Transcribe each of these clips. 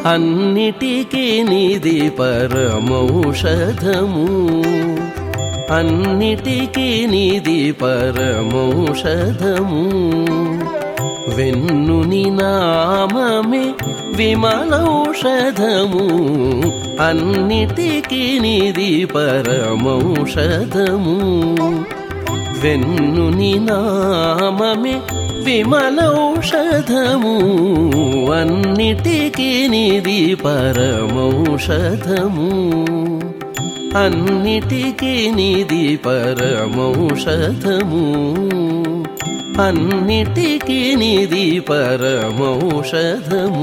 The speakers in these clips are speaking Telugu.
అన్నిటికీ నిది పరమౌషధము అన్నిటికీ నిది పరమౌషధము వెన్నుని నామమే విమలౌషధము అన్నిటికీ నిది పరమౌషధము వెన్నుని నామమే విమలౌషధము అన్నిటికీ నిది పరమౌషధము అన్నిటికీ నిది పరమౌషధము అన్నిటికీ నిది పరమౌషధము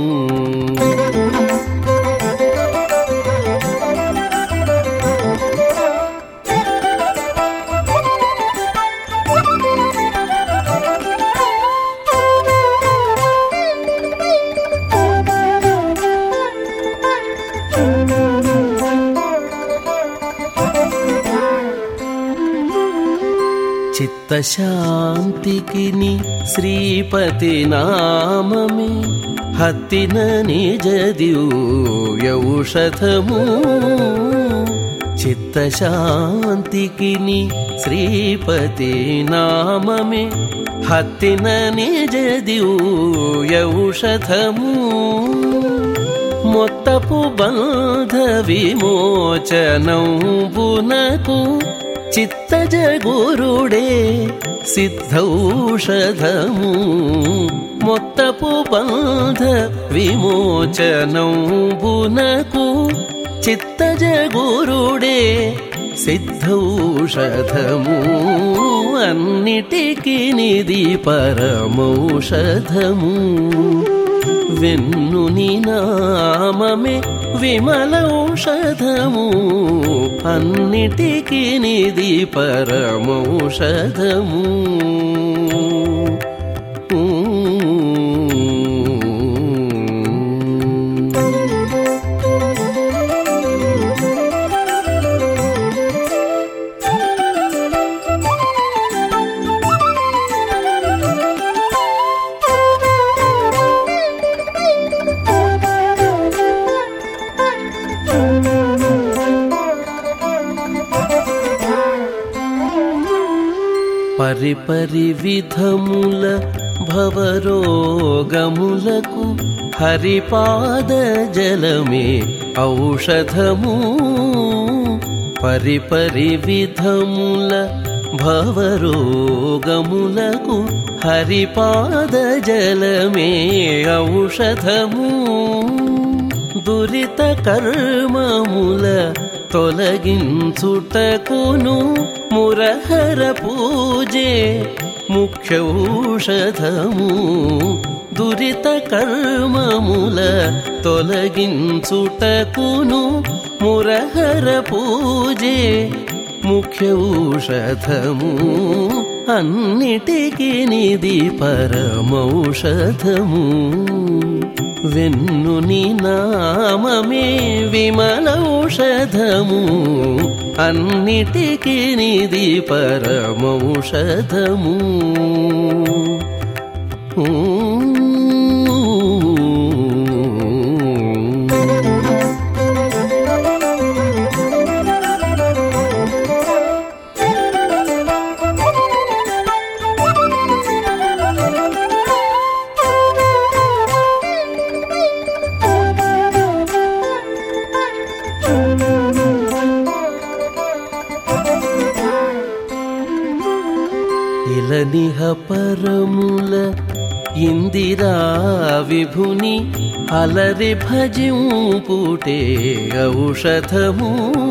చిత్తశాంతికి ని శ్రీపతి నామమే హత్తిన నిజ దివ్యౌషధము చిత్తశాంతికి ని శ్రీపతి నామమే హత్తిన నిజ దివ్యౌషధము మొత్తపు బంధ విమోచనంబునకు చిత్తజ గురుడే సిద్ధౌషధము మొత్తపు బంధ విమోచనంబునకు చిత్తజ గురుడే సిద్ధౌషధము అన్నిటికీ నిది పరమౌషధము వెన్నుని నామమే విమలౌషధము అన్నిటికీ నిది పరమౌషధము పరిపరి విధముల భవరోగములకు హరిపాద జలమే ఔషధము పరిపరి విధముల భవరోగములకు హరిపాద జలమే ఔషధము దురిత కర్మముల తొలగించుటకును మురహర పూజే ముఖ్యౌషధము దురిత కర్మముల తొలగించుటకును మురహర పూజే ముఖ్యౌషధము అన్నిటికీ నిది పరమౌషధము వెన్నుని నామమే విమలౌషధము అన్నిటికీ నిది పరమౌషధము ఇలనిహ పరముల ఇందిరా విభుని అలరి భజింపుటే ఔషధము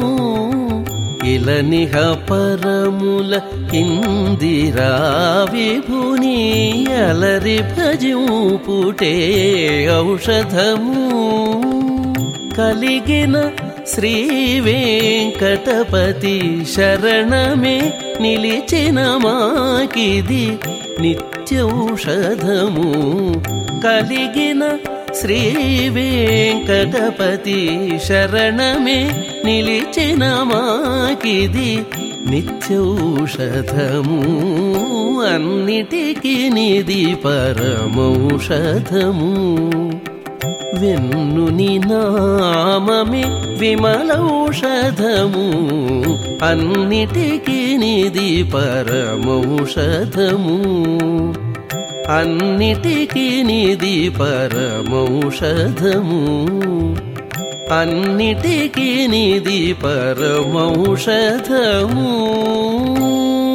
ఇలనిహ పరముల ఇందిరా విభుని అలరి భజింపుటే ఔషధము కలిగిన శ్రీ వెంకటపతి శరణమే నిలిచిన మాకిది నిత్యౌషధము కలిగిన శ్రీ వెంకటపతి శరణమే నిలిచిన మాకిది నిత్యౌషధము అన్నిటికీ నిది పరమౌషధము వెన్నుని నామమే విమలౌషధము అన్నిటికీ నిది పరమౌషధము అన్నిటికీ నిది పరమౌషధము అన్నిటికీ నిది పరమౌషధము